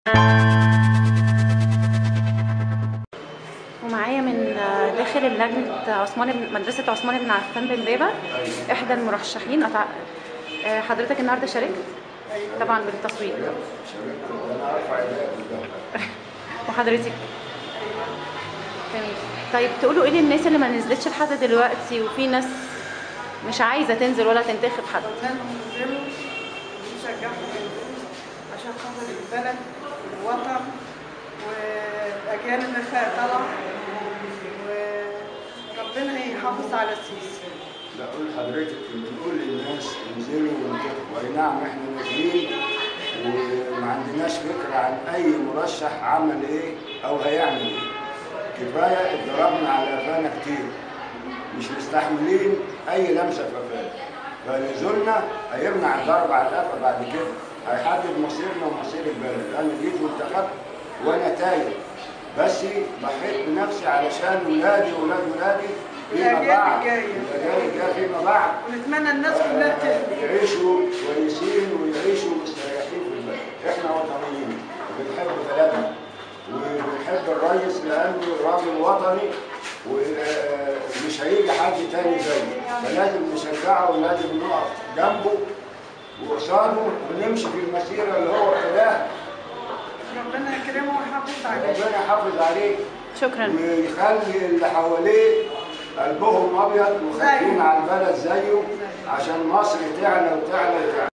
ومعايا من داخل اللجنة عثمان بن مدرسة عثمان بن عفان بن بابا إحدى المرشحين أتع... آه، حضرتك النهارده شاركت؟ طبعا بالتصويت وحضرتك تمام طيب تقولوا ايه للناس اللي ما نزلتش لحد دلوقتي وفي ناس مش عايزه تنزل ولا تنتخب حد لازم ننزلوا ونشجعهم عشان خاطر البلد والوطن والاجيال اللي خ- طالعه وربنا يحافظ على السيسي لا اقول لحضرتك بنقول للناس انزلوا وانتخبوا اي نعم احنا نازلين وما عندناش فكره عن اي مرشح عمل ايه او هيعمل ايه كفايه اتضربنا على قفانا كتير مش مستحملين اي لمسه في قفانا فنزولنا هيمنع الضرب على القفا بعد كده هيحدد مصيرنا ومصير البلد انا جيت وانتخبت وانا تايه بس ضحيت بنفسي علشان ولادي وولاد ولادي فيما والأجيال بعد الجاية. الاجيال الجايه فيما بعد ونتمنى الناس كلها تهدى يعيشوا كويسين ويعيشوا مستريحين في البلد احنا وطنيين وبنحب بلدنا وبنحب الرئيس لانه راجل وطني ومش هيجي حد تاني زيه فلازم نشجعه ولازم نقف جنبه وقصاده ونمشي في المسيره اللي هو ابتداها ربنا يكرمه ويحافظ عليه ربنا يحافظ عليه شكرا ويخلي اللي حواليه قلبهم ابيض وخايفين زيه. على البلد زيه عشان مصر تعلى وتعلى وتعلى